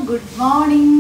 Good morning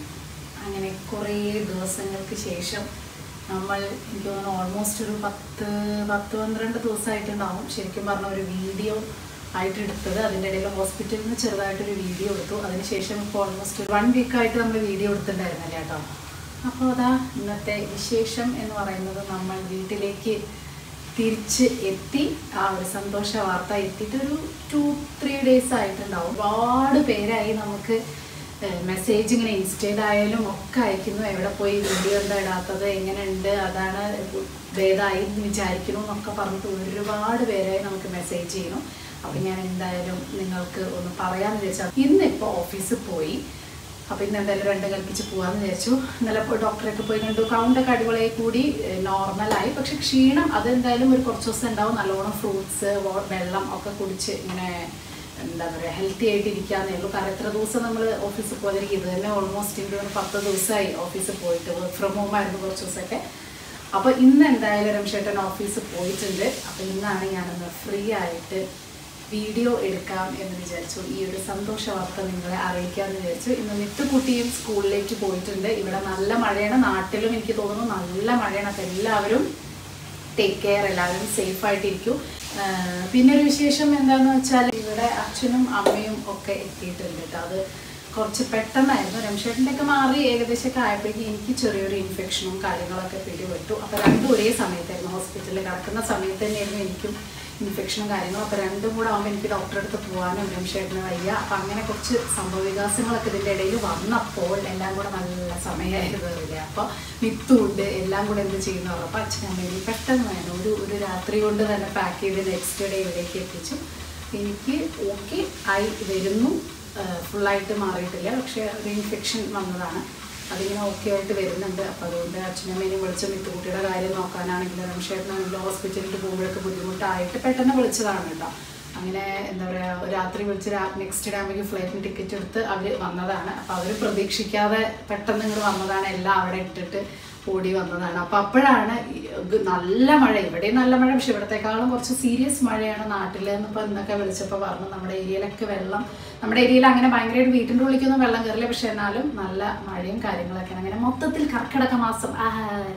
അങ്ങനെ കുറേ ദിവസങ്ങൾക്ക് ശേഷം നമ്മൾ എനിക്ക് തോന്നുന്നു ഓൾമോസ്റ്റ് ഒരു പത്ത് പത്ത് പന്ത്രണ്ട് ദിവസമായിട്ടുണ്ടാവും ശരിക്കും പറഞ്ഞ ഒരു വീഡിയോ ആയിട്ട് എടുത്തത് അതിൻ്റെ ഇടയിൽ ഹോസ്പിറ്റലിൽ നിന്ന് ചെറുതായിട്ടൊരു വീഡിയോ എടുത്തു അതിനുശേഷം ഇപ്പോൾ ഓൾമോസ്റ്റ് വൺ വീക്കായിട്ട് നമ്മൾ വീഡിയോ എടുത്തിട്ടുണ്ടായിരുന്നില്ല കേട്ടോ അപ്പോൾ അതാ ഇന്നത്തെ വിശേഷം എന്ന് പറയുന്നത് നമ്മൾ വീട്ടിലേക്ക് തിരിച്ച് എത്തി ആ ഒരു സന്തോഷ വാർത്ത എത്തിയിട്ട് ഒരു ടു ത്രീ ഡേയ്സ് ആയിട്ടുണ്ടാവും ഒരുപാട് പേരായി നമുക്ക് മെസ്സേജ് ഇങ്ങനെ ഇൻസ്റ്റയിലായാലും ഒക്കെ അയക്കുന്നു എവിടെ പോയി വീഡിയോ എന്താ ഇടാത്തത് എങ്ങനെയുണ്ട് അതാണ് ഭേദമായി എന്ന് വിചാരിക്കുന്നു എന്നൊക്കെ പറഞ്ഞിട്ട് ഒരുപാട് പേരായി നമുക്ക് മെസ്സേജ് ചെയ്യുന്നു അപ്പം ഞാൻ എന്തായാലും നിങ്ങൾക്ക് ഒന്ന് പറയാമെന്ന് വിചാരിച്ചാൽ ഇന്നിപ്പോൾ ഓഫീസിൽ പോയി അപ്പോൾ ഇന്ന് എന്തായാലും രണ്ടും കൽപ്പിച്ച് പോകാമെന്ന് വിചാരിച്ചു ഇന്നലെ പോയി ഡോക്ടറൊക്കെ പോയി കണ്ടു കൗണ്ടൊക്കെ അടിപൊളിയായി കൂടി നോർമലായി പക്ഷെ ക്ഷീണം അതെന്തായാലും ഒരു കുറച്ച് ദിവസം ഉണ്ടാവും നല്ലോണം ഫ്രൂട്ട്സ് വെള്ളം ഒക്കെ കുടിച്ച് ഇങ്ങനെ എന്താ പറയുക ഹെൽത്തി ആയിട്ട് ഇരിക്കാന്നേ ഉള്ളൂ കാരണം എത്ര ദിവസം നമ്മൾ ഓഫീസിൽ പോയിരിക്കും ഇത് തന്നെ ഓൾമോസ്റ്റ് എനിക്ക് ഒരു പത്ത് ദിവസമായി ഓഫീസിൽ പോയിട്ട് വർക്ക് ഫ്രം ഹോം ആയിരുന്നു കുറച്ച് ദിവസമൊക്കെ അപ്പോൾ ഇന്ന് എന്തായാലും രമേശേട്ടൻ ഓഫീസിൽ പോയിട്ടുണ്ട് അപ്പോൾ ഇന്നാണ് ഞാനൊന്ന് ഫ്രീ ആയിട്ട് വീഡിയോ എടുക്കാം എന്ന് വിചാരിച്ചു ഈ ഒരു സന്തോഷ വാർത്ത നിങ്ങളെ അറിയിക്കാമെന്ന് വിചാരിച്ചു ഇന്ന് മിത്തുകുട്ടിയും സ്കൂളിലേക്ക് പോയിട്ടുണ്ട് ഇവിടെ നല്ല മഴയാണ് നാട്ടിലും എനിക്ക് തോന്നുന്നു നല്ല മഴയാണ് അപ്പോൾ എല്ലാവരും ടേക്ക് കെയർ എല്ലാവരും സേഫ് ആയിട്ടിരിക്കും ആഹ് പിന്നെ ഒരു വിശേഷം എന്താണെന്ന് വെച്ചാൽ ഇവിടെ അച്ഛനും അമ്മയും ഒക്കെ എത്തിയിട്ടുണ്ട് കേട്ടോ അത് കുറച്ച് പെട്ടെന്നായിരുന്നു രംഷേട്ടൻ്റെ ഒക്കെ മാറി ഏകദേശമൊക്കെ ആയപ്പോഴേക്കും എനിക്ക് ചെറിയൊരു ഇൻഫെക്ഷനും കാര്യങ്ങളൊക്കെ പിടിപെട്ടു അപ്പോൾ രണ്ടും ഒരേ സമയത്തായിരുന്നു ഹോസ്പിറ്റലിൽ കിടക്കുന്ന സമയത്ത് തന്നെയായിരുന്നു എനിക്കും ഇൻഫെക്ഷനും കാര്യങ്ങളും അപ്പോൾ രണ്ടും കൂടെ ആകുമ്പോൾ എനിക്ക് ഡോക്ടറെ അടുത്ത് പോകാനും രംഷേട്ടന് വയ്യ അപ്പം അങ്ങനെ കുറച്ച് സംഭവ വികാസങ്ങളൊക്കെ ഇതിൻ്റെ ഇടയിൽ വന്നപ്പോൾ എല്ലാം കൂടെ നല്ല സമയമായിരുന്നു അതില്ലേ അപ്പോൾ മിത്തുണ്ട് എല്ലാം കൂടെ എന്ത് ചെയ്യുന്നു അപ്പോൾ അച്ഛനമ്മയിൽ പെട്ടെന്ന് വേണം ഒരു ഒരു രാത്രി കൊണ്ട് തന്നെ പാക്ക് ചെയ്ത് നെക്സ്റ്റ് ഡേ ഇവിടേക്ക് എത്തിച്ചു എനിക്ക് ഓക്കെ ആയി വരുന്നു ഫുള്ളായിട്ട് മാറിയിട്ടില്ല പക്ഷേ ഒരു ഇൻഫെക്ഷൻ വന്നതാണ് അതിങ്ങനെ ഓക്കെ ആയിട്ട് വരുന്നുണ്ട് അപ്പോൾ അതുകൊണ്ട് അച്ഛനമ്മേനെയും വിളിച്ച് മിത്തുകുട്ടിയുടെ കാര്യം നോക്കാനാണെങ്കിലും രമേശേട്ടനാണെങ്കിലും ഹോസ്പിറ്റലിൽ പോകുമ്പോഴൊക്കെ ബുദ്ധിമുട്ടായിട്ട് പെട്ടെന്ന് വിളിച്ചതാണ് കേട്ടോ അങ്ങനെ എന്താ പറയുക രാത്രി വിളിച്ച് നെക്സ്റ്റ് ഡേ ആകുമ്പോഴേക്കും ഫ്ലൈറ്റിന് ടിക്കറ്റ് എടുത്ത് അവർ വന്നതാണ് അപ്പോൾ അവർ പ്രതീക്ഷിക്കാതെ പെട്ടെന്ന് ഇങ്ങോട്ട് വന്നതാണ് എല്ലാം അവിടെ ഇട്ടിട്ട് ഓടി വന്നതാണ് അപ്പോൾ അപ്പോഴാണ് ഈ ഇത് നല്ല മഴ ഇവിടെയും നല്ല മഴ പക്ഷെ ഇവിടത്തെക്കാളും കുറച്ച് സീരിയസ് മഴയാണ് നാട്ടിൽ എന്നിപ്പോൾ ഇന്നൊക്കെ വിളിച്ചപ്പോൾ പറഞ്ഞു നമ്മുടെ ഏരിയയിലൊക്കെ വെള്ളം നമ്മുടെ ഏരിയയിൽ അങ്ങനെ ഭയങ്കരമായിട്ട് വീട്ടിൻ്റെ ഉള്ളിലേക്കൊന്നും വെള്ളം കയറില്ല പക്ഷെ എന്നാലും നല്ല മഴയും കാര്യങ്ങളൊക്കെയാണ് അങ്ങനെ മൊത്തത്തിൽ കർക്കിടക മാസം ആ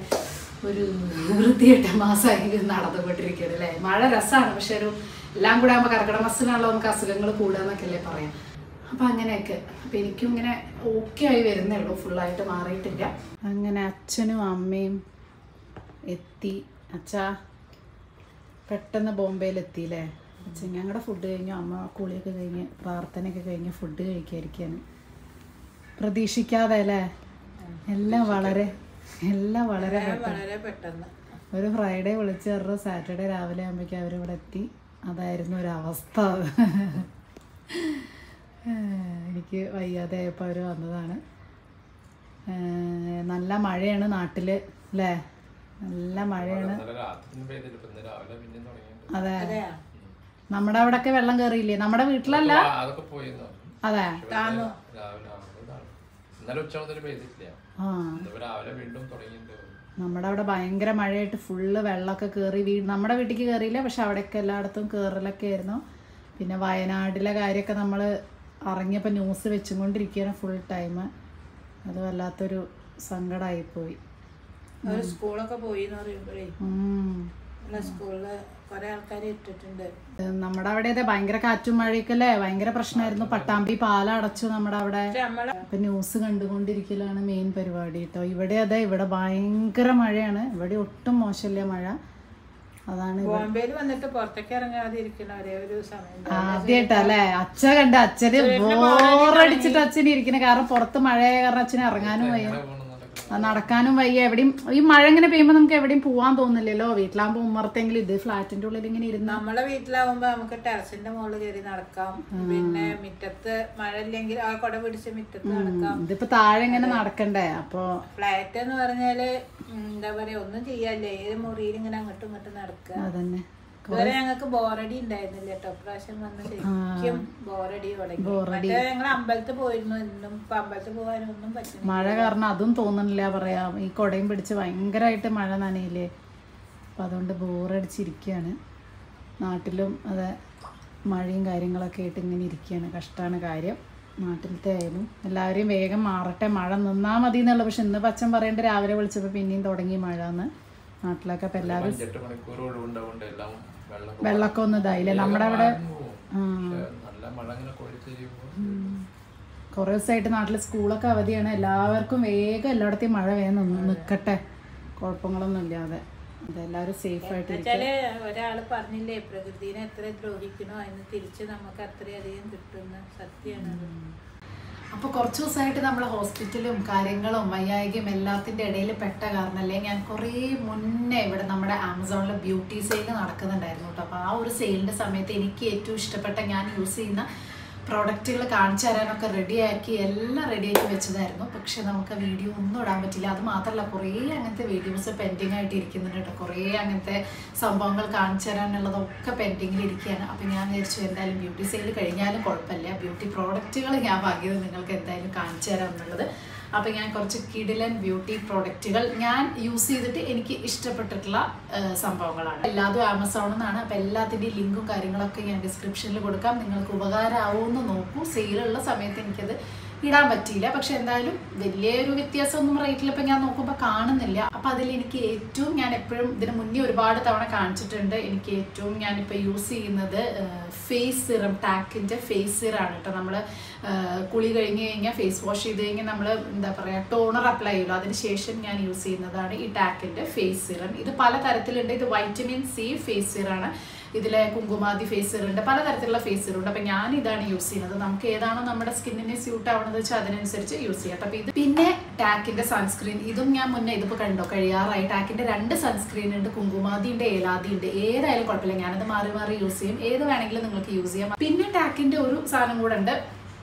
ഒരു വൃത്തികെട്ട മാസമായി നടന്നുകൊണ്ടിരിക്കുകയാണ് അല്ലേ മഴ രസമാണ് പക്ഷെ ഒരു എല്ലാം കൂടെ ആകുമ്പോൾ കർക്കിടക മാസത്തിനാണല്ലോ നമുക്ക് അസുഖങ്ങൾ കൂടുക എന്നൊക്കെ അല്ലേ പറയാം അപ്പം അങ്ങനെയൊക്കെ അപ്പം എനിക്കും ഇങ്ങനെ ഓക്കെ ആയി വരുന്നേ ഉള്ളൂ ഫുള്ളായിട്ട് മാറിയിട്ടില്ല അങ്ങനെ അച്ഛനും അമ്മയും എത്തി അച്ഛാ പെട്ടെന്ന് ബോംബെയിൽ എത്തിയില്ലേ അച്ഛൻ ഞങ്ങളുടെ ഫുഡ് കഴിഞ്ഞു അമ്മ കുളിയൊക്കെ കഴിഞ്ഞ് പ്രാർത്ഥനയൊക്കെ കഴിഞ്ഞ് ഫുഡ് കഴിക്കാതിരിക്കാണ് പ്രതീക്ഷിക്കാതെ അല്ലേ എല്ലാം വളരെ എല്ലാം വളരെ പെട്ടെന്ന് വളരെ പെട്ടെന്ന് ഒരു ഫ്രൈഡേ വിളിച്ച് പറഞ്ഞ സാറ്റർഡേ രാവിലെ ആകുമ്പോഴേക്കും അവരിവിടെ എത്തി അതായിരുന്നു ഒരു അവസ്ഥ എനിക്ക് വയ്യാതെ ആയപ്പോൾ അവർ വന്നതാണ് ഏഹ് നല്ല മഴയാണ് നാട്ടിൽ അല്ലേ നല്ല മഴയാണ് ഇന്നലെ രാത്രി പെയ്തില്ല ഇപ്പൊ ഇന്ന് രാവിലെ പിന്നെയും തുടങ്ങിയിട്ടുണ്ട് അതെ അതെയാ നമ്മുടെ അവിടെയൊക്കെ വെള്ളം കയറിയില്ലേ നമ്മുടെ വീട്ടിലല്ല ആ, അതൊക്കെ പോയിരുന്നു അതെ രാവിലെ ആ, അത് കാണും. ഇന്നലെ ഉച്ച മുതൽ പെയ്തിട്ടില്ല ആ ഇന്നിപ്പോ രാവിലെ വീണ്ടും തുടങ്ങിയിട്ടുണ്ട് നമ്മുടെ അവിടെ ഭയങ്കര മഴയായിട്ട് ഫുള്ള് വെള്ളമൊക്കെ കയറി വീ നമ്മുടെ വീട്ടിലേക്ക് കയറിയില്ല പക്ഷെ അവിടെയൊക്കെ എല്ലായിടത്തും കയറലൊക്കെ ആയിരുന്നു പിന്നെ വയനാട്ടിലെ കാര്യമൊക്കെ നമ്മൾ അറിഞ്ഞപ്പോൾ ന്യൂസ് വെച്ചും കൊണ്ടിരിക്കുകയാണ് ഫുൾ ടൈം അത് വല്ലാത്തൊരു സങ്കടമായിപ്പോയി ഒരു സ്കൂളൊക്കെ പോയി എന്ന് പറയുമ്പോഴേ ഉം. ഉള്ള സ്കൂളില് കുറെ ആൾക്കാരെ ഇട്ടിട്ടുണ്ട് ഇത് നമ്മുടെ അവിടെ അതെ ഭയങ്കര കാറ്റും മഴയൊക്കെയല്ലേ ഭയങ്കര പ്രശ്നമായിരുന്നു പട്ടാമ്പി പാലം അടച്ചു നമ്മുടെ അവിടെ പക്ഷെ നമ്മളെ ഇപ്പൊ ന്യൂസ് കണ്ടുകൊണ്ടിരിക്കലാണ് മെയിൻ പരിപാടി കേട്ടോ ഇവിടെ അതെ ഇവിടെ ഭയങ്കര മഴയാണ് ഇവിടെ ഒട്ടും മോശമില്ല മഴ അതാണ് ഇവിടെ. ബോംബെയിൽ വന്നിട്ട് പുറത്തേക്ക് ഇറങ്ങാതെ ഇരിക്കുന്ന ഒരേ ഒരു സമയം ആദ്യമായിട്ടല്ലേ അച്ഛ കണ്ട അച്ഛന് ബോറടിച്ചിട്ട് അച്ഛന് ഇരിക്കണ കാരണം പുറത്ത് മഴയായ കാരണം അച്ഛന് ഇറങ്ങാനും വയ്യ ആ, നടക്കാനും വയ്യ എവിടെയും ഈ മഴ ഇങ്ങനെ പെയ്യുമ്പോ നമുക്ക് എവിടെയും പോവാൻ തോന്നില്ലല്ലോ വീട്ടിലാകുമ്പോ ഉമ്മർത്തെങ്കിലും ഇത് ഫ്ലാറ്റിന്റെ ഉള്ളിൽ ഇങ്ങനെ ഇരുന്ന നമ്മളെ വീട്ടിലാവുമ്പോ നമുക്ക് ടെറസിന്റെ മുകളിൽ കയറി നടക്കാം പിന്നെ മുറ്റത്ത് മഴ ഇല്ലെങ്കിൽ ആ കുട പിടിച്ച് മുറ്റത്ത് നടക്കാം ഇതിപ്പോ താഴെ ഇങ്ങനെ നടക്കണ്ടേ അപ്പൊ ഫ്ലാറ്റ് എന്ന് പറഞ്ഞാല് ഉം, എന്താ പറയാ ഒന്നും ചെയ്യാല്ലേ ഏത് മുറിയിൽ ഇങ്ങനെ അങ്ങോട്ടും ഇങ്ങോട്ടും നടക്കുക അതന്നെ ഇതുവരെ ഞങ്ങൾക്ക് ബോറടി ഉണ്ടായിരുന്നില്ല കേട്ടോ പ്രാവശ്യം വന്ന് ശരിക്കും ബോറടി തുടങ്ങി മറ്റേ ഞങ്ങൾ അമ്പലത്തിൽ പോയിരുന്നു ഇന്നും ഇപ്പൊ അമ്പലത്തിൽ പോകാനൊന്നും പറ്റുന്നില്ല മഴ കാരണം അതും തോന്നണില്ല പറയാം ഈ കൊടയും പിടിച്ച് ഭയങ്കരമായിട്ട് മഴ നനയില്ലേ അപ്പം അതുകൊണ്ട് ബോറടിച്ചിരിക്കുകയാണ് നാട്ടിലും അതെ മഴയും കാര്യങ്ങളൊക്കെ ആയിട്ട് ഇങ്ങനെ ഇരിക്കുകയാണ് കഷ്ടമാണ് കാര്യം നാട്ടിലത്തെ ആയാലും എല്ലാവരെയും വേഗം മാറട്ടെ മഴ നിന്നാൽ മതി എന്നുള്ള പക്ഷെ ഇന്ന് പച്ചൻ പറയേണ്ട രാവിലെ വിളിച്ചപ്പോൾ പിന്നെയും തുടങ്ങി മഴ എന്ന് നാട്ടിലൊക്കെ അപ്പം എല്ലാവരും അഞ്ചെട്ട് മണിക്കൂർ ഒഴിവുണ്ടാവുകൊണ്ട് എല്ലാം വെള്ളം വെള്ളമൊക്കെ ഒന്ന് ഇതായില്ലേ നമ്മുടെ അവിടെ പക്ഷെ നല്ല മഴ ഇങ്ങനെ കൊഴിച്ചിരിക്കുമ്പോൾ കുറേ ദിവസമായിട്ട് നാട്ടിൽ സ്കൂളൊക്കെ അവധിയാണ് എല്ലാവർക്കും വേഗം എല്ലായിടത്തെയും മഴ വേഗം നിന്ന് നിൽക്കട്ടെ കുഴപ്പങ്ങളൊന്നും ഇല്ലാതെ അതെല്ലാവരും സേഫ് ആയിട്ട് എന്നുവെച്ചാല് ഒരാള് പറഞ്ഞില്ലേ പ്രകൃതിനെ എത്ര ദ്രോഹിക്കണോ അതിന് തിരിച്ച് നമുക്ക് അത്രയധികം കിട്ടുന്ന സത്യമാണ് അത് അപ്പോൾ കുറച്ച് ദിവസമായിട്ട് നമ്മൾ ഹോസ്പിറ്റലും കാര്യങ്ങളും വയ്യായികയും എല്ലാത്തിൻ്റെ ഇടയിൽ പെട്ട കാരണമല്ലേ ഞാൻ കുറേ മുന്നേ ഇവിടെ നമ്മുടെ ആമസോണിൽ ബ്യൂട്ടി സെയിൽ നടക്കുന്നുണ്ടായിരുന്നു കേട്ടോ അപ്പോൾ ആ ഒരു സെയിലിൻ്റെ സമയത്ത് എനിക്ക് ഏറ്റവും ഇഷ്ടപ്പെട്ട ഞാൻ യൂസ് ചെയ്യുന്ന പ്രോഡക്റ്റുകൾ കാണിച്ചു തരാനൊക്കെ റെഡിയാക്കി എല്ലാം റെഡിയാക്കി വെച്ചതായിരുന്നു പക്ഷെ നമുക്ക് വീഡിയോ ഒന്നും ഇടാൻ പറ്റില്ല അത് മാത്രമല്ല കുറേ അങ്ങനത്തെ വീഡിയോസ് പെൻഡിങ് ആയിട്ട് ഇരിക്കുന്നുണ്ട് കേട്ടോ കുറേ അങ്ങനത്തെ സംഭവങ്ങൾ കാണിച്ചു തരാനുള്ളതൊക്കെ പെൻഡിങ്ങിൽ ഇരിക്കുകയാണ് അപ്പം ഞാൻ വിചാരിച്ചു എന്തായാലും ബ്യൂട്ടി സെയിൽ കഴിഞ്ഞാലും കുഴപ്പമില്ല ബ്യൂട്ടി പ്രോഡക്റ്റുകൾ ഞാൻ വാങ്ങിയത് നിങ്ങൾക്ക് എന്തായാലും കാണിച്ചു തരാം എന്നുള്ളത് അപ്പം ഞാൻ കുറച്ച് കിഡിലൻ ബ്യൂട്ടി പ്രോഡക്റ്റുകൾ ഞാൻ യൂസ് ചെയ്തിട്ട് എനിക്ക് ഇഷ്ടപ്പെട്ടിട്ടുള്ള ആ, സംഭവങ്ങളാണ് എല്ലാതും ആമസോണിൽ നിന്നാണ് അപ്പം എല്ലാത്തിൻ്റെയും ലിങ്കും കാര്യങ്ങളൊക്കെ ഞാൻ ഡിസ്ക്രിപ്ഷനിൽ കൊടുക്കാം നിങ്ങൾക്ക് ഉപകാരമാവുമെന്ന് നോക്കൂ സെയിലുള്ള സമയത്ത് എനിക്കത് ഇടാൻ പറ്റിയില്ല പക്ഷെ എന്തായാലും വലിയൊരു വ്യത്യാസമൊന്നും റേറ്റിൽ ഇപ്പം ഞാൻ നോക്കുമ്പോൾ കാണുന്നില്ല അപ്പം അതിൽ എനിക്ക് ഏറ്റവും ഞാൻ എപ്പോഴും ഇതിന് മുന്നേ ഒരുപാട് തവണ കാണിച്ചിട്ടുണ്ട് എനിക്ക് ഏറ്റവും ഞാനിപ്പോൾ യൂസ് ചെയ്യുന്നത് ഫേസ് സിറം ടാക്കിൻ്റെ ഫേസ് സിറാണ് കേട്ടോ നമ്മൾ കുളി കഴിഞ്ഞ് കഴിഞ്ഞാൽ ഫേസ് വാഷ് ചെയ്ത് കഴിഞ്ഞാൽ നമ്മൾ എന്താ പറയുക ടോണർ അപ്ലൈ ചെയ്യുമല്ലോ അതിന് ശേഷം ഞാൻ യൂസ് ചെയ്യുന്നതാണ് ഈ ടാക്കിൻ്റെ ഫേസ് സിറം ഇത് പല തരത്തിലുണ്ട് ഇത് വൈറ്റമിൻ സി ഫേസ് സിറാണ് ഇതിലെ കുങ്കുമാതി ഫേസ് സിറുണ്ട് പലതരത്തിലുള്ള ഫേസ് സിറുണ്ട് അപ്പം ഞാൻ ഇതാണ് യൂസ് ചെയ്യുന്നത് നമുക്ക് ഏതാണോ നമ്മുടെ സ്കിന്നിന് സ്യൂട്ട് ആവണമെന്ന് വെച്ചാൽ അതിനനുസരിച്ച് യൂസ് ചെയ്യാം അപ്പം ഇത് പിന്നെ ടാക്കിന്റെ സൺസ്ക്രീൻ ഇതും ഞാൻ മുന്നേ ഇതിപ്പോൾ കണ്ടോ കഴിയാറായി ടാക്കിന്റെ രണ്ട് സൺസ്ക്രീൻ ഉണ്ട് കുങ്കുമാതി ഉണ്ട് ഏലാതി ഉണ്ട് ഏതായാലും കുഴപ്പമില്ല ഞാനത് മാറി മാറി യൂസ് ചെയ്യും ഏത് വേണമെങ്കിലും നിങ്ങൾക്ക് യൂസ് ചെയ്യാം പിന്നെ ടാക്കിന്റെ ഒരു സാധനം കൂടെ ഉണ്ട്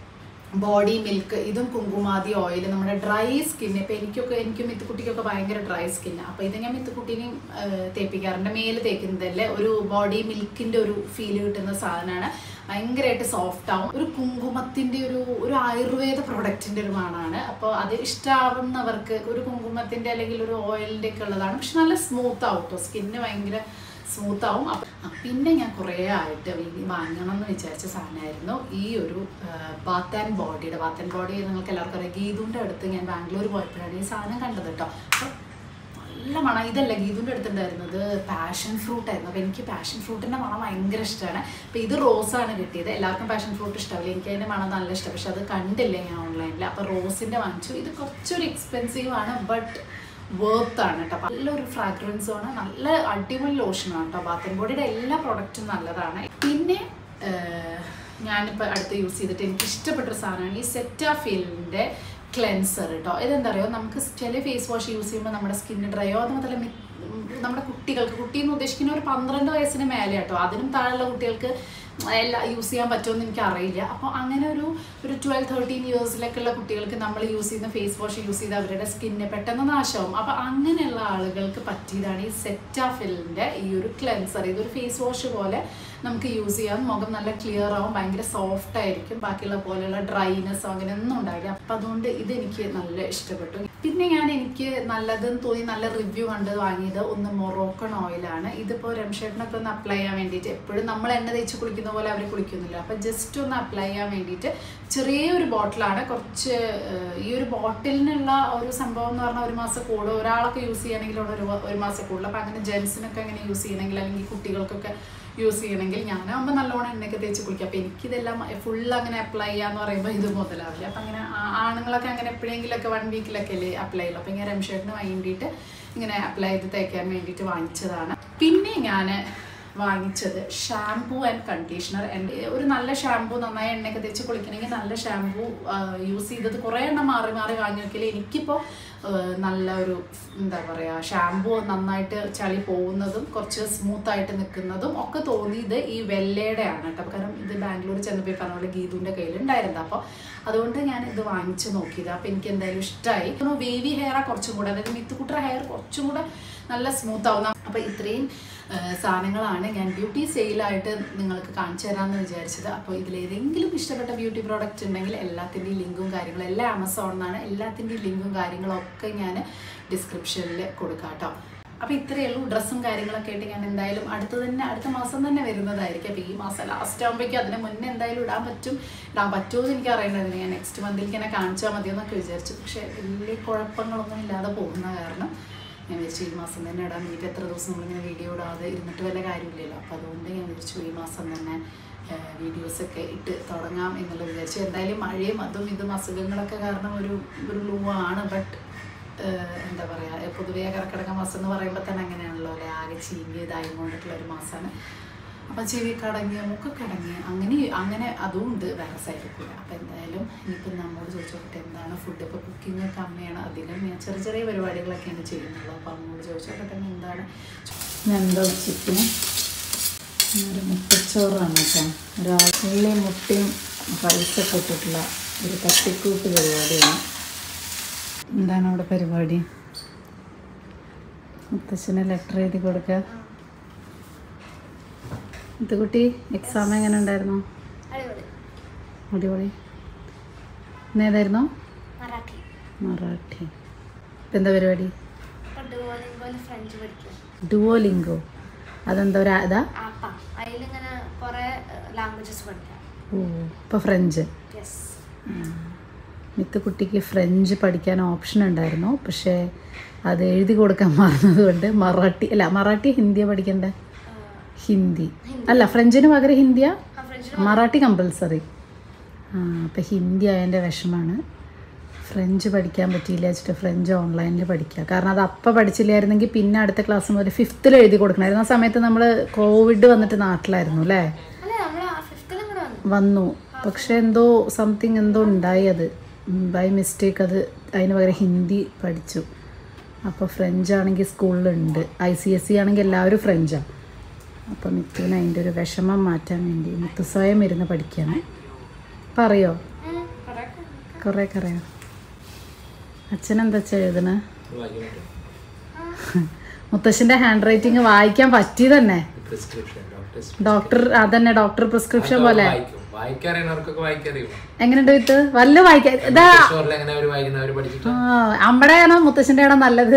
ബോഡി മിൽക്ക് ഇതും കുങ്കുമാതി ഓയിൽ നമ്മുടെ ഡ്രൈ സ്കിൻ ഇപ്പം എനിക്കൊക്കെ എനിക്കും മിത്തുക്കുട്ടിക്കൊക്കെ ഭയങ്കര ഡ്രൈ സ്കിന്നാണ് അപ്പോൾ ഇത് ഞാൻ മിത്തുക്കുട്ടീനെയും തേപ്പിക്കാറുണ്ട് മേല് തേക്കുന്നതല്ലേ ഒരു ബോഡി മിൽക്കിൻ്റെ ഒരു ഫീൽ കിട്ടുന്ന സാധനമാണ് ഭയങ്കരമായിട്ട് സോഫ്റ്റ് ആവും ഒരു കുങ്കുമത്തിൻ്റെ ഒരു ഒരു ആയുർവേദ പ്രൊഡക്റ്റിൻ്റെ ഒരു മണമാണ് അപ്പോൾ അത് ഇഷ്ടമാവുന്നവർക്ക് ഒരു കുങ്കുമത്തിൻ്റെ അല്ലെങ്കിൽ ഒരു ഓയിലിൻ്റെ ഒക്കെ ഉള്ളതാണ് പക്ഷെ നല്ല സ്മൂത്ത് ആവും കേട്ടോ സ്കിന്ന് ഭയങ്കര സ്മൂത്ത് ആവും അപ്പം ആ, പിന്നെ ഞാൻ കുറേ ആയിട്ട് വീ- വാങ്ങണം എന്ന് വിചാരിച്ച സാധനമായിരുന്നു ഈ ഒരു ബാത്ത് ആൻഡ് ബോഡിയുടെ ബാത്ത് ആൻഡ് ബോഡി നിങ്ങൾക്ക് എല്ലാവർക്കും അറിയാം ഗീതുൻ്റെ അടുത്ത് ഞാൻ ബാംഗ്ലൂർ പോയപ്പോഴാണ് ഈ സാധനം കണ്ടത് കേട്ടോ അപ്പോൾ നല്ല മണം ഇതല്ല ഗീതുൻ്റെ അടുത്തുണ്ടായിരുന്നത് പാഷൻ ഫ്രൂട്ട് ആയിരുന്നു അപ്പോൾ എനിക്ക് പാഷൻ ഫ്രൂട്ടിൻ്റെ മണം ഭയങ്കര ഇഷ്ടമാണ് അപ്പോൾ ഇത് റോസാണ് കിട്ടിയത് എല്ലാവർക്കും പാഷൻ ഫ്രൂട്ട് ഇഷ്ടമാവില്ല എനിക്ക് അതിൻ്റെ മണം നല്ല ഇഷ്ടം പക്ഷെ അത് കണ്ടില്ല ഞാൻ ഓൺലൈനിൽ അപ്പോൾ റോസിൻ്റെ വാങ്ങിച്ചു ഇത് കുറച്ചൊരു എക്സ്പെൻസീവ് ആണ് ബട്ട് വർത്ത് ആണ് കേട്ടോ നല്ലൊരു ഫ്രാഗ്രൻസും ആണ് നല്ല അടിപൊളി ലോഷനാണ് കേട്ടോ ബാത്ത് ആൻഡ് ബോഡിയുടെ എല്ലാ പ്രോഡക്റ്റും നല്ലതാണ് പിന്നെ ഏഹ്, ഞാനിപ്പോൾ അടുത്ത് യൂസ് ചെയ്തിട്ട് എനിക്ക് ഇഷ്ടപ്പെട്ടൊരു സാധനമാണ് ഈ സെറ്റാഫീലിൻ്റെ ക്ലെൻസർ കേട്ടോ ഇതെന്താ പറയുക നമുക്ക് ചില ഫേസ് വാഷ് യൂസ് ചെയ്യുമ്പോൾ നമ്മുടെ സ്കിന്ന് ഡ്രൈയോ അത് മാത്രമല്ല മി- ഉം, നമ്മുടെ കുട്ടികൾക്ക് കുട്ടി എന്ന് ഉദ്ദേശിക്കുന്ന ഒരു പന്ത്രണ്ട് വയസ്സിന് മേലെ കേട്ടോ അതിനും താഴെയുള്ള കുട്ടികൾക്ക് എല്ലാം യൂസ് ചെയ്യാൻ പറ്റുമെന്ന് എനിക്ക് അറിയില്ല അപ്പോൾ അങ്ങനെ ഒരു ഒരു ട്വൽവ് തേർട്ടീൻ ഇയേഴ്സിലൊക്കെ ഉള്ള കുട്ടികൾക്ക് നമ്മൾ യൂസ് ചെയ്യുന്ന ഫേസ് വാഷ് യൂസ് ചെയ്ത് അവരുടെ സ്കിന്ന് പെട്ടെന്ന് നാശമാവും അപ്പോൾ അങ്ങനെയുള്ള ആളുകൾക്ക് പറ്റിയതാണ് ഈ സെറ്റാഫിലിൻ്റെ ഈ ഒരു ക്ലെൻസർ ഇതൊരു ഫേസ് വാഷ് പോലെ നമുക്ക് യൂസ് ചെയ്യാം മുഖം നല്ല ക്ലിയർ ആവും ഭയങ്കര സോഫ്റ്റ് ആയിരിക്കും ബാക്കിയുള്ള പോലെയുള്ള ഡ്രൈനെസ്സോ അങ്ങനെ ഒന്നും ഉണ്ടാവില്ല അപ്പം അതുകൊണ്ട് ഇതെനിക്ക് നല്ല ഇഷ്ടപ്പെട്ടു പിന്നെ ഞാൻ എനിക്ക് നല്ലതെന്ന് തോന്നി നല്ല റിവ്യൂ കണ്ട് വാങ്ങിയത് ഒന്ന് മൊറോക്കൺ ഓയിലാണ് ഇതിപ്പോൾ രംഷേട്ടനൊക്കെ ഒന്ന് അപ്ലൈ ചെയ്യാൻ വേണ്ടിയിട്ട് എപ്പോഴും നമ്മൾ എണ്ണ തേച്ച് കുളിക്കുന്ന പോലെ അവർ കുളിക്കുന്നില്ല അപ്പം ജസ്റ്റ് ഒന്ന് അപ്ലൈ ചെയ്യാൻ വേണ്ടിയിട്ട് ചെറിയൊരു ബോട്ടിലാണ് കുറച്ച് ഏഹ്, ഈ ഒരു ബോട്ടിലിനുള്ള ഒരു സംഭവം എന്ന് പറഞ്ഞാൽ ഒരു മാസം കൂടുതൽ ഒരാളൊക്കെ യൂസ് ചെയ്യണമെങ്കിൽ അവിടെ ഒരു ഒരു മാസം കൂടുതൽ അപ്പം അങ്ങനെ ജെൻസിനൊക്കെ അങ്ങനെ യൂസ് ചെയ്യണമെങ്കിൽ അല്ലെങ്കിൽ കുട്ടികൾക്കൊക്കെ യൂസ് ചെയ്യണമെങ്കിൽ ഞാനാകുമ്പോൾ നല്ലോണം എണ്ണയൊക്കെ തേച്ച് കുളിക്കും അപ്പോൾ എനിക്കിതെല്ലാം ഫുൾ അങ്ങനെ അപ്ലൈ ചെയ്യാന്ന് പറയുമ്പോൾ ഇത് മുതലാവില്ല അപ്പം അങ്ങനെ ആ- ആണുങ്ങളൊക്കെ അങ്ങനെ എപ്പോഴെങ്കിലൊക്കെ വൺ വീക്കിലൊക്കെ അല്ലേ അപ്ലൈ ചെയ്യുള്ളൂ അപ്പം ഇങ്ങനെ രംഷേട്ടിന് വേണ്ടിയിട്ട് ഇങ്ങനെ അപ്ലൈ ചെയ്ത് തേക്കാൻ വേണ്ടിയിട്ട് വാങ്ങിച്ചതാണ് പിന്നെ ഞാൻ വാങ്ങിച്ചത് ഷാംപൂ ആൻഡ് കണ്ടീഷണർ എൻ്റെ ഒരു നല്ല ഷാംപൂ നന്നായി എണ്ണയൊക്കെ തേച്ച് കുളിക്കണമെങ്കിൽ നല്ല ഷാംപൂ യൂസ് ചെയ്തത് കുറേ എണ്ണം മാറി മാറി വാങ്ങി നോക്കിയാൽ എനിക്കിപ്പോൾ നല്ല ഒരു എന്താ പറയുക ഷാംപൂ നന്നായിട്ട് ചളി പോകുന്നതും കുറച്ച് സ്മൂത്ത് ആയിട്ട് നിൽക്കുന്നതും ഒക്കെ തോന്നിയത് ഈ വെള്ളയുടെ ആണ് കേട്ടോ കാരണം ഇത് ബാംഗ്ലൂർ ചെന്നപ്പോൾ ഈ പറഞ്ഞ പോലെ ഗീതുവിൻ്റെ കയ്യിലുണ്ടായിരുന്നു അപ്പോൾ അതുകൊണ്ട് ഞാൻ ഇത് വാങ്ങിച്ച് നോക്കിയത് അപ്പോൾ എനിക്ക് എന്തായാലും ഇഷ്ടമായി വേവി ഹെയറാണ് കുറച്ചും കൂടെ അതായത് മിത്തുക്കുട്ടറ ഹെയർ കുറച്ചും കൂടെ നല്ല സ്മൂത്ത് ആവുന്ന അപ്പോൾ ഇത്രയും ആ, സാധനങ്ങളാണ് ഞാൻ ബ്യൂട്ടി സെയിലായിട്ട് നിങ്ങൾക്ക് കാണിച്ചു തരാമെന്ന് വിചാരിച്ചത് അപ്പോൾ ഇതിലേതെങ്കിലും ഇഷ്ടപ്പെട്ട ബ്യൂട്ടി പ്രോഡക്റ്റ് ഉണ്ടെങ്കിൽ എല്ലാത്തിൻ്റെയും ലിങ്കും കാര്യങ്ങളും എല്ലാം ആമസോണിൽ നിന്നാണ് എല്ലാത്തിൻ്റെയും ലിങ്കും കാര്യങ്ങളും ഒക്കെ ഞാൻ ഡിസ്ക്രിപ്ഷനിൽ കൊടുക്കാം കേട്ടോ അപ്പോൾ ഇത്രയേ ഉള്ളൂ ഡ്രസ്സും കാര്യങ്ങളൊക്കെ ആയിട്ട് ഞാൻ എന്തായാലും അടുത്ത് തന്നെ അടുത്ത മാസം തന്നെ വരുന്നതായിരിക്കും അപ്പോൾ ഈ മാസം ലാസ്റ്റ് ആകുമ്പോഴേക്കും അതിന് മുന്നേ എന്തായാലും ഇടാൻ പറ്റും ഇടാൻ പറ്റുമോ എന്ന് എനിക്ക് അറിയേണ്ടതിന് ഞാൻ നെക്സ്റ്റ് മന്തിലേക്ക് എന്നെ കാണിച്ചാൽ മതി എന്നൊക്കെ വിചാരിച്ചു പക്ഷേ വലിയ കുഴപ്പങ്ങളൊന്നും ഇല്ലാതെ പോകുന്ന കാരണം ഞാൻ വിചാരിച്ചു ഈ മാസം തന്നെ ഇടാൻ വേണ്ടിയിട്ട് എത്ര ദിവസം നമ്മളിങ്ങനെ വീഡിയോ ഇടാതെ ഇരുന്നിട്ട് വല്ല കാര്യമില്ലല്ലോ അപ്പോൾ അതുകൊണ്ട് ഞാൻ വിചാരിച്ചു ഈ മാസം തന്നെ വീഡിയോസൊക്കെ ഇട്ട് തുടങ്ങാം എന്നുള്ളത് വിചാരിച്ചു എന്തായാലും മഴയും അതും ഇതും അസുഖങ്ങളൊക്കെ കാരണം ഒരു ഒരു ലൂ ആണ് ബട്ട് എന്താ പറയുക പൊതുവേ കർക്കിടക മാസം എന്ന് പറയുമ്പോൾ തന്നെ അങ്ങനെയാണല്ലോ അല്ലെ ആകെ ചീഞ്ഞ് ഇതായി കൊണ്ടിട്ടുള്ള ഒരു മാസമാണ് അപ്പം ചെവി കടങ്ങി മുക്ക് കടങ്ങി അങ്ങനെ അങ്ങനെ അതും ഉണ്ട് വേറെ സൈഡിൽ കൂടെ അപ്പം എന്തായാലും ഇനിയിപ്പം നമ്മോട് ചോദിച്ചു നോക്കട്ടെ എന്താണ് ഫുഡ് ഇപ്പോൾ കുക്കിംഗ് ഒക്കെ അമ്മയാണ് അധികം ഞാൻ ചെറിയ ചെറിയ പരിപാടികളൊക്കെയാണ് ചെയ്യുന്നുള്ളത് അപ്പം അമ്മോട് ചോദിച്ചു നോക്കട്ടെ ഇനി എന്താണ് ഞാൻ എന്താ ഉച്ചയ്ക്കിന് ഒരു മുട്ടച്ചോറാണ് കേട്ടോ രാവിലെ മുട്ടയും റൈസൊക്കെ ഇട്ടിട്ടുള്ള ഒരു തട്ടിക്കൂട്ട് പരിപാടിയാണ് എന്താണ് അവിടെ പരിപാടി മുത്തച്ഛന് ലെറ്റർ എഴുതി കൊടുക്കുക ഇത് കുട്ടി എക്സാം എങ്ങനെ ഉണ്ടായിരുന്നു അടിപൊളി അടിപൊളി ഇന്നേതായിരുന്നു മറാഠി മറാഠി ഇപ്പം എന്താ പരിപാടി ഇപ്പൊ ഡുവോലിംഗോയിൽ ഫ്രഞ്ച് പഠിക്കും ഡുവോലിംഗോ അതെന്താ ഒരു ഇതാ ആപ്പ അതിലിങ്ങനെ കുറെ ലാംഗ്വേജസ് പഠിക്കാം ഓ ഇപ്പോൾ ഫ്രഞ്ച് യെസ് മിത്ത് കുട്ടിക്ക് ഫ്രഞ്ച് പഠിക്കാൻ ഓപ്ഷൻ ഉണ്ടായിരുന്നു പക്ഷേ അത് എഴുതി കൊടുക്കാൻ മറന്നതുകൊണ്ട് മറാഠി അല്ല മറാഠി ഹിന്ദിയാണ് പഠിക്കണ്ടേ ഹിന്ദി അല്ല ഫ്രഞ്ചിന് പകരം ഹിന്ദിയാ ആ ഫ്രഞ്ച് മറാഠി കമ്പൽസറി ആ അപ്പം ഹിന്ദി അതിൻ്റെ വിഷമാണ് ഫ്രഞ്ച് പഠിക്കാൻ പറ്റിയില്ല വെച്ചിട്ട് ഫ്രഞ്ച് ഓൺലൈനിൽ പഠിക്കുക കാരണം അത് അപ്പം പഠിച്ചില്ലായിരുന്നെങ്കിൽ പിന്നെ അടുത്ത ക്ലാസ് മുതൽ ഫിഫ്ത്തിൽ എഴുതി കൊടുക്കണമായിരുന്നു ആ സമയത്ത് നമ്മൾ കോവിഡ് വന്നിട്ട് നാട്ടിലായിരുന്നു അല്ലേ അല്ല നമ്മൾ ഫിഫ്ത്തിലും കൂടെ വന്നു വന്നു പക്ഷെ എന്തോ സംതിങ് എന്തോ ഉണ്ടായി അത് ബൈ മിസ്റ്റേക്ക് അത് അതിന് പകരം ഹിന്ദി പഠിച്ചു അപ്പോൾ ഫ്രഞ്ച് ആണെങ്കിൽ സ്കൂളിലുണ്ട് ഐ സി എസ് സി ആണെങ്കിൽ എല്ലാവരും ഫ്രഞ്ചാണ് അപ്പോൾ മിത്തുവിന് അതിൻ്റെ ഒരു വിഷമം മാറ്റാൻ വേണ്ടി മിത്തു സ്വയം ഇരുന്ന് പഠിക്കുകയാണ് പറയോ കുറേയൊക്കെ അറിയാം അച്ഛൻ എന്താ വെച്ചാൽ എഴുതണേ മുത്തശ്ശൻ്റെ ഹാൻഡ് റൈറ്റിംഗ് വായിക്കാൻ പറ്റി തന്നെ പ്രിസ്ക്രിപ്ഷൻ ഡോക്ടർ ഡോക്ടർ അതന്നെ ഡോക്ടർ പ്രിസ്ക്രിപ്ഷൻ പോലെ വായിക്കും വായിക്കറിയണവർക്കൊക്കെ വായിക്കറിയും എങ്ങനെയുണ്ട് വിത്ത് വല്ല വായിക്കാൻ ഇതാ സ്റ്റോറിൽ എങ്ങനെ അവർ വായിക്കുന്നവർ പഠിച്ചിട്ട് ആ, അമ്മടെ ആണോ മുത്തശ്ശന്റെ ആണോ നല്ലത്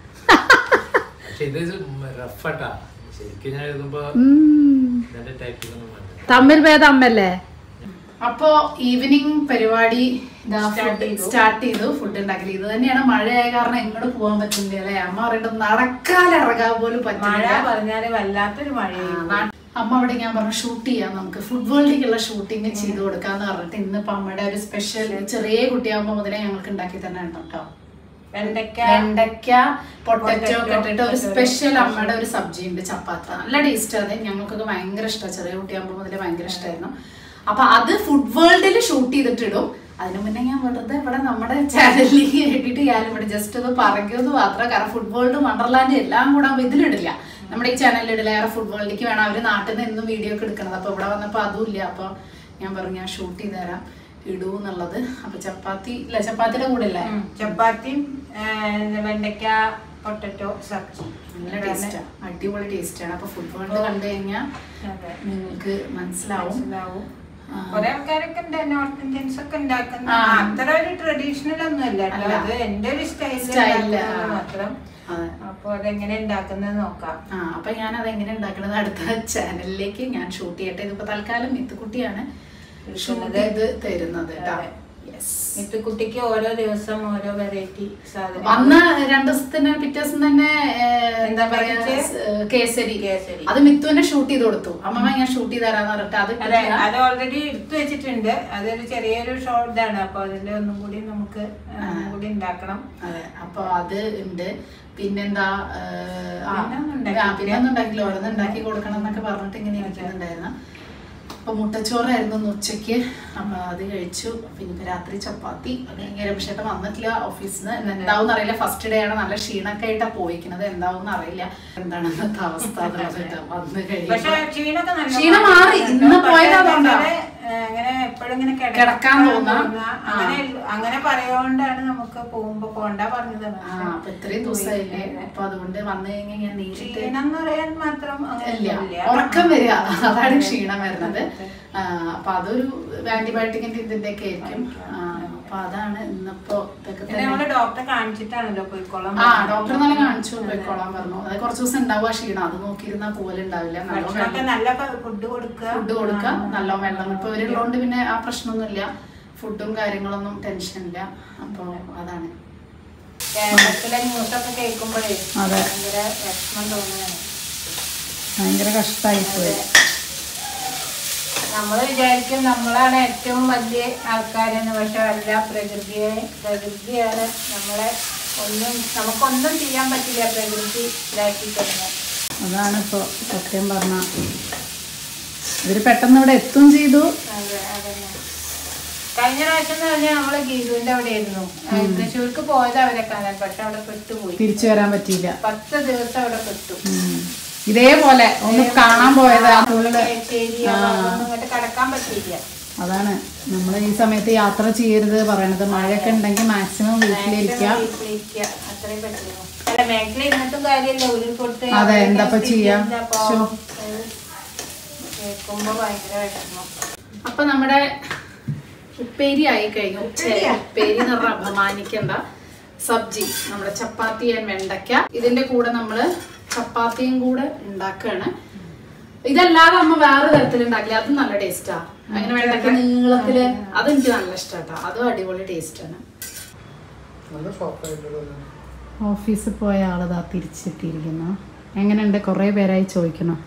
പക്ഷെ ഇത് റഫാട്ടാ ശരിക്കും ഞാൻ എഴുതുമ്പോ ഉം. ഇതിന്റെ ടൈപ്പിംഗ് ഒന്നും വേണ്ട തമ്മിൽ ഭേദം അമ്മല്ലേ അപ്പോ ഈവനിങ് പരിപാടി സ്റ്റാർട്ട് ചെയ്തു ഫുഡ് ഉണ്ടാക്കൽ ഇത് തന്നെയാണ് മഴയായ കാരണം എങ്ങോട്ട് പോകാൻ പറ്റില്ല അല്ലെ അമ്മ പറയുന്നത് നടക്കാനിറങ്ങാൻ പോലും മഴ പറ്റില്ല പറഞ്ഞാല് വല്ലാത്തൊരു മഴയാണ് നാ- അമ്മ അവിടെ ഞാൻ പറഞ്ഞു ഷൂട്ട് ചെയ്യാം നമുക്ക് ഫുഡ് വേൾഡിലേക്കുള്ള ഷൂട്ടിങ് ചെയ്ത് കൊടുക്കാന്ന് പറഞ്ഞിട്ട് ഇന്നിപ്പോ അമ്മയുടെ ഒരു സ്പെഷ്യൽ ചെറിയ കുട്ടിയാകുമ്പോ മുതലേ ഞങ്ങൾക്ക് ഉണ്ടാക്കി തന്നെ ഉണ്ട് കേട്ടോ വെണ്ടയ്ക്ക വെണ്ടയ്ക്ക പൊട്ടറ്റോ ഒക്കെ ഇട്ടിട്ട് ഒരു സ്പെഷ്യൽ അമ്മയുടെ ഒരു സബ്ജി ഉണ്ട് ചപ്പാത്തി നല്ല ടേസ്റ്റ് അത് ഞങ്ങൾക്കൊക്കെ ഭയങ്കര ഇഷ്ടമാണ് ചെറിയ കുട്ടിയാകുമ്പോൾ മുതലേ ഭയങ്കര ഇഷ്ടമായിരുന്നു അപ്പൊ അത് ഫുഡ് വേൾഡിൽ ഷൂട്ട് ചെയ്തിട്ടിടും അതിനു മുന്നേ ഞാൻ വെറുതെ ഇവിടെ നമ്മുടെ ചാനലിലേക്ക് എഡിറ്റ് ചെയ്യാനും ഇവിടെ ജസ്റ്റ് ഒന്ന് പറയുന്നത് മാത്രം കാരണം ഫുഡ് വേൾഡ് വണ്ടർലാൻഡ് എല്ലാം കൂടെ ആകുമ്പോൾ ഇതിലിടില്ല നമ്മുടെ ഈ ചാനലിൽ ഇടില്ല കാരണം ഫുഡ് വേൾഡിലേക്ക് വേണം അവര് നാട്ടിൽ നിന്ന് എന്നും വീഡിയോ ഒക്കെ എടുക്കണത് അപ്പൊ ഇവിടെ വന്നപ്പോൾ അതും ഇല്ല അപ്പൊ ഞാൻ പറഞ്ഞു ഞാൻ ഷൂട്ട് ചെയ്ത് തരാം ഇടൂ എന്നുള്ളത് അപ്പൊ ചപ്പാത്തി ഇല്ല ചപ്പാത്തിയുടെ കൂടെ അല്ലേ ഉം, ചപ്പാത്തിയും ആ, വെണ്ടയ്ക്ക പൊട്ടറ്റോ സബ്ജി നല്ല ടേസ്റ്റാണ് അടിപൊളി ടേസ്റ്റാണ് അപ്പൊ ഫുഡ് വേൾഡ് കണ്ടു കഴിഞ്ഞാൽ അതെ. നിങ്ങൾക്ക് മനസ്സിലാവും മനസ്സിലാവും ആ. കുറെ ആൾക്കാരൊക്കെ ഉണ്ട് നോർത്ത് ഇന്ത്യൻസ് ഒക്കെ ഉണ്ടാക്കുന്ന ആ. അത്ര ഒരു ട്രഡീഷണൽ ഒന്നും അല്ല കേട്ടോ അല്ല. അത് എന്റെ ഒരു Style, സ്റ്റൈലിൽ ആ. മാത്രം അതെ. അപ്പൊ അതെങ്ങനെ ഉണ്ടാക്കുന്നത് നോക്കാം ആ അപ്പൊ ഞാൻ അത് എങ്ങനെ ഉണ്ടാക്കുന്നത് അടുത്ത ചാനലിലേക്ക് ഞാൻ ഷൂട്ട് ചെയ്യട്ടെ ഇതിപ്പോ തൽക്കാലം മിത്തുക്കുട്ടിയാണ് ഷൂട്ട് ചെയ്ത് തരുന്നത് കേട്ടോ അതെ. യെസ് കുട്ടിക്ക് ഓരോ ദിവസം ഓരോ വെറൈറ്റി സാധനം അന്ന് രണ്ടു ദിവസത്തിന് പിറ്റേ ദിവസം തന്നെ ഏഹ്, എന്താ പറയാ കഴിച്ചേ? സ്- കേസരി കേസരി. അത് മിത്തുവിനെ ഷൂട്ട് ചെയ്ത് കൊടുത്തു അമ്മമ്മ ഞാൻ ഷൂട്ട് ചെയ്ത് തരാന്ന് പറഞ്ഞിട്ട് അത് അതെ കിട്ടില്ല. അത് ഓൾറെഡി എടുത്തു വെച്ചിട്ടുണ്ട് അതൊരു ചെറിയൊരു ഷോർട്ട് ഇതാണ് അപ്പൊ അതിന്റെ ഒന്നും കൂടി നമുക്ക് ഒന്നും കൂടി ഉണ്ടാക്കണം അതെ അപ്പൊ അത് ഉണ്ട് പിന്നെന്താ ഏഹ്, ആ, പിന്നെ ഒന്നും ഉണ്ടാക്കിയില്ല. ആ, പിന്നെ ഒന്നും ഉണ്ടാക്കില്ല ഓരോന്ന് ഉണ്ടാക്കി കൊടുക്കണം എന്നൊക്കെ പറഞ്ഞിട്ട് ഇങ്ങനെ ഇരിക്കുന്നുണ്ടായിരുന്നു അപ്പൊ മുട്ടച്ചോറായിരുന്നു ഇന്ന് ഉച്ചയ്ക്ക് അപ്പൊ അത് കഴിച്ചു പിന്നെ ഇപ്പൊ രാത്രി ചപ്പാത്തി അത് കഴിഞ്ഞ് രമേശേട്ടൻ വന്നിട്ടില്ല ഓഫീസിൽ നിന്ന് എന്താവും അറിയില്ല ഫസ്റ്റ് ഡേ ആണ് നല്ല ക്ഷീണൊക്കെ ആയിട്ടാ പോയിക്കുന്നത് എന്താവും അറിയില്ല എന്താണ് ഇന്നത്തെ അവസ്ഥ എന്നുള്ളത് കേട്ടോ. വന്ന് പക്ഷെ കഴിയുമ്പോ ക്ഷീണൊക്കെ നല്ല ക്ഷീണം മാറി. ഇന്ന് പക്ഷേ പോയത് അതുകൊണ്ടാ. അങ്ങനെ, ഏ, അങ്ങനെ എപ്പോഴും ഇങ്ങനെ കിടക്കാൻ കിടക്കാൻ തോന്നാ. അങ്ങനെ അങ്ങനെ പറയോണ്ടാണ് നമുക്ക് പോകുമ്പോ പോണ്ട പറഞ്ഞത് ആ അപ്പൊ ഇത്രയും ദിവസമായില്ലേ അപ്പൊ അതുകൊണ്ട് വന്നു കഴിഞ്ഞാൽ ഞാൻ നേരിട്ട് ക്ഷീണം എന്ന് പറയാൻ മാത്രം അങ്ങനെ ഇല്ല ഒന്നുമില്ല. ഉറക്കം വരിക അതാണ് ക്ഷീണം വരുന്നത് ആ, അപ്പൊ അതൊരു ആന്റിബയോട്ടിക്കിന്റെ ഇതിന്റെ ഒക്കെ ആയിരിക്കും ആ, അപ്പൊ അതാണ് ഇന്നിപ്പോ ഇതൊക്കെ പിന്നെ തന്നെ നമ്മള് ഡോക്ടറെ കാണിച്ചിട്ടാണല്ലോ പോയിക്കോളാം ആ ഡോക്ടർ നല്ല കാണിച്ചു പോയിക്കോളാൻ പറഞ്ഞു അത് കുറച്ച് ദിവസം ഉണ്ടാവുക ക്ഷീണം അത് നോക്കിയിരുന്നാ പോലെ ഉണ്ടാവില്ല നല്ല ഭക്ഷണമൊക്കെ നല്ല ഫുഡ് കൊടുക്കുക ഫുഡ് കൊടുക്കാം നല്ല വെള്ളം ഇപ്പൊ ഇവരുള്ളതുകൊണ്ട് പിന്നെ ആ പ്രശ്നമൊന്നുമില്ല ഫുഡും കാര്യങ്ങളൊന്നും ടെൻഷൻ ഇല്ല അപ്പൊ അതാണ് കേരളത്തിലെ ന്യൂസൊക്കെ കേൾക്കുമ്പോഴേ അതെ. ഭയങ്കര വിഷമം തോന്നുകയാണ് ഭയങ്കര കഷ്ടമായി പോയി നമ്മൾ വിചാരിക്കും നമ്മളാണ് ഏറ്റവും വലിയ ആൾക്കാരെന്ന് പക്ഷെ അല്ല പ്രകൃതിയെ പ്രകൃതിയാണ് നമ്മളെ ഒന്നും നമുക്കൊന്നും ചെയ്യാൻ പറ്റില്ല പ്രകൃതി ഇതാക്കി കഴിഞ്ഞാൽ അതാണ് ഇപ്പൊ സത്യം പറഞ്ഞ ഇവര് പെട്ടെന്ന് ഇവിടെ എത്തും ചെയ്തു അതെ അതന്നെ കഴിഞ്ഞ പ്രാവശ്യം എന്ന് പറഞ്ഞാൽ നമ്മള് ഗീതുവിന്റെ അവിടെ ആയിരുന്നു തൃശ്ശൂർക്ക് പോയത് അവരെ കാണാൻ പക്ഷെ അവിടെ പെട്ടുപോയി തിരിച്ചു വരാൻ പറ്റിയില്ല പത്ത് ദിവസം അവിടെ പെട്ടു ഉം. ഇതേപോലെ ഒന്ന് കാണാൻ പോയത് ആ ഫുള്ള് ശരി അതൊന്നും ഇങ്ങോട്ട് കടക്കാൻ പറ്റിയില്ല അതാണ് നമ്മൾ ഈ സമയത്ത് യാത്ര ചെയ്യരുത് പറയണത് മഴയൊക്കെ ഉണ്ടെങ്കിൽ മാക്സിമം വീട്ടിലിരിക്കുക വീട്ടിലിരിക്കുക അത്രയും പറ്റുള്ളൂ അല്ല മേഖല ഇരുന്നിട്ടും കാര്യമില്ല ഉരുൾപൊട്ട് അതെ, എന്താപ്പ ചെയ്യാ? ശോ. കേൾക്കുമ്പോ ഭയങ്കര വിഷമം അപ്പൊ നമ്മുടെ ഉപ്പേരി ആയി കഴിഞ്ഞു ഛെ, ഉപ്പേരി എന്ന് പറഞ്ഞാൽ അപമാനിക്കണ്ട സബ്ജി നമ്മുടെ ചപ്പാത്തി ആൻഡ് വെണ്ടയ്ക്ക ഇതിന്റെ കൂടെ നമ്മള് ചപ്പാത്തിയും കൂടെ ഉണ്ടാക്കുകയാണ് ഇതല്ലാതെ അമ്മ വേറെ തരത്തിൽ ഉണ്ടാക്കില്ല അതും നല്ല ടേസ്റ്റാ അങ്ങനെ വെണ്ടയ്ക്ക നീളത്തില് അതെനിക്ക് നല്ല ഇഷ്ടാട്ടാ അതും അടിപൊളി ടേസ്റ്റ് ആണ് നല്ല ഷോപ്പായിട്ടുള്ളത് ഓഫീസിൽ പോയ ആളിതാ തിരിച്ചെത്തിയിരിക്കുന്നു എങ്ങനെയുണ്ട് കുറേ പേരായി ചോദിക്കണം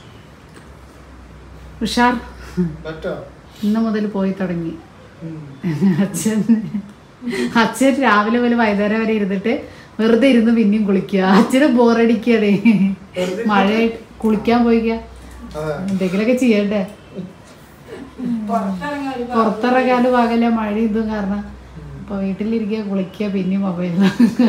ഉഷാർ പറ്റോ ഇന്ന് മുതൽ പോയി തുടങ്ങി അച്ഛൻ അച്ഛൻ രാവിലെ മുതൽ വൈകുന്നേരം വരെ ഇരുന്നിട്ട് വെറുതെ ഇരുന്ന് പിന്നെയും കുളിക്കുക അച്ഛന് ബോറടിക്കണേ മഴ കുളിക്കാൻ പോയിക്ക അതെ എന്തെങ്കിലുമൊക്കെ ചെയ്യണ്ടേ പുറത്തിറങ്ങി ഒരു പുറത്തിറങ്ങാനും പാകല മഴ ഇതും കാരണം അപ്പൊ വീട്ടിലിരിക്കുക കുളിക്കുക പിന്നെ മൊബൈലിൽ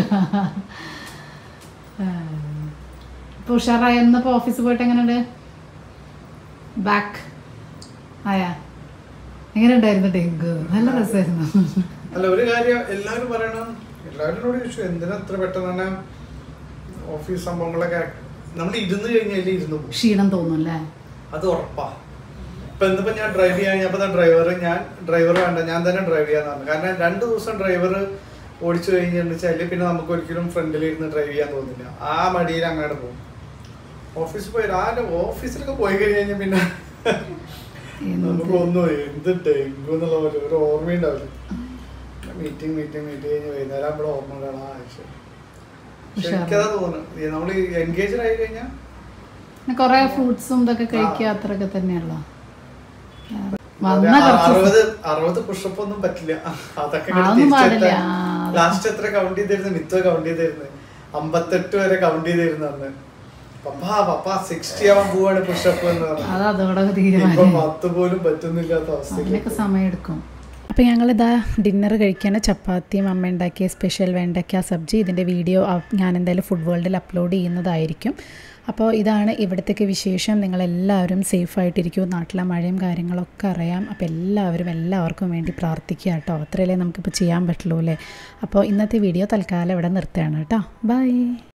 ഇപ്പൊ ഉഷാറായ ഇന്നിപ്പോ ഓഫീസിൽ പോയിട്ട് എങ്ങനെയുണ്ട് ബാക്ക് ആയാ എങ്ങനെ ഉണ്ടായിരുന്നു ഡെങ്കു നല്ല രസമായിരുന്നു അല്ല ഒരു കാര്യം എല്ലാവരും പറയണം എല്ലാവരോടും ചോദിച്ചു എന്തിനാ ഇത്ര പെട്ടെന്ന് ഓഫീസ് സംഭവങ്ങളൊക്കെ നമ്മൾ ഇരുന്ന് കഴിഞ്ഞാൽ ഇരുന്ന് പോകും ക്ഷീണം തോന്നുന്നല്ലേ അത് ഉറപ്പാ ഇപ്പൊ ഇന്നിപ്പോ ഞാൻ ഡ്രൈവ് ചെയ്യാൻ കഴിഞ്ഞപ്പോ ഡ്രൈവർ ഞാൻ ഡ്രൈവർ വേണ്ട ഞാൻ തന്നെ ഡ്രൈവ് ചെയ്യാന്ന് പറഞ്ഞു കാരണം രണ്ട് ദിവസം ഡ്രൈവർ ഓടിച്ചു കഴിഞ്ഞെന്ന് വെച്ചാല് പിന്നെ നമുക്ക് ഒരിക്കലും ഫ്രണ്ടിൽ ഇരുന്ന് ഡ്രൈവ് ചെയ്യാൻ തോന്നില്ല ആ മടിയിൽ അങ്ങോട്ട് പോകും ഓഫീസിൽ പോയി ആ ഓഫീസിലൊക്കെ പോയി കഴിഞ്ഞാൽ പിന്നെ നമുക്ക് ഒന്നും എന്ത് ഡെങ്കു എന്നുള്ള പോലെ ഒരു ഓർമ്മയുണ്ടാവില്ല മീറ്റിംഗ് മീറ്റിംഗ് മീറ്റിംഗ് കഴിഞ്ഞ് വൈകുന്നേരം ആകുമ്പോൾ ഓർമ്മ ഉണ്ടാവണം ആ ശരി പക്ഷെ എനിക്കതാ തോന്നുന്നു നമ്മൾ എൻഗേജഡ് ആയി കഴിഞ്ഞാൽ പിന്നെ കൊറേ ഫ്രൂട്ട്സും ഇതൊക്കെ കഴിക്കുക അത്രയൊക്കെ തന്നെയല്ലോ വന്ന ഒരു കുറച്ച് അറുപത് അറുപത് പുഷപ്പ് ഒന്നും പറ്റില്ല അതൊക്കെ അതൊന്നും പാടില്ല. ആ, അതെ. ലാസ്റ്റ് എത്ര കൗണ്ട് ചെയ്തിരുന്നു മിത്വ കൗണ്ട് ചെയ്തിരുന്നു അമ്പത്തെട്ട് വരെ കൗണ്ട് ചെയ്തിരുന്നു അന്ന് പപ്പ പപ്പ സിക്സ്റ്റി ആവാൻ പോവാണ് പുഷപ്പ് എന്ന് പറഞ്ഞു അത് അതോടെ ഇപ്പൊ തീരുമാനം പത്ത് പോലും പറ്റുന്നില്ലാത്ത അവസ്ഥയിലേക്ക് അതിനൊക്കെ സമയമെടുക്കും അപ്പോൾ ഞങ്ങളിതാ ഡിന്നർ കഴിക്കാൻ ചപ്പാത്തിയും അമ്മ ഉണ്ടാക്കിയ സ്പെഷ്യൽ വെണ്ടയ്ക്ക സബ്ജി ഇതിൻ്റെ വീഡിയോ ഞാൻ എന്തായാലും ഫുഡ് വേൾഡിൽ അപ്ലോഡ് ചെയ്യുന്നതായിരിക്കും അപ്പോൾ ഇതാണ് ഇവിടത്തേക്ക് വിശേഷം നിങ്ങളെല്ലാവരും സേഫായിട്ടിരിക്കും നാട്ടിലെ മഴയും കാര്യങ്ങളൊക്കെ അറിയാം അപ്പോൾ എല്ലാവരും എല്ലാവർക്കും വേണ്ടി പ്രാർത്ഥിക്കുക കേട്ടോ അത്രയല്ലേ നമുക്കിപ്പോൾ ചെയ്യാൻ പറ്റുള്ളൂ അല്ലേ അപ്പോൾ ഇന്നത്തെ വീഡിയോ തൽക്കാലം ഇവിടെ നിർത്തുകയാണ് കേട്ടോ ബൈ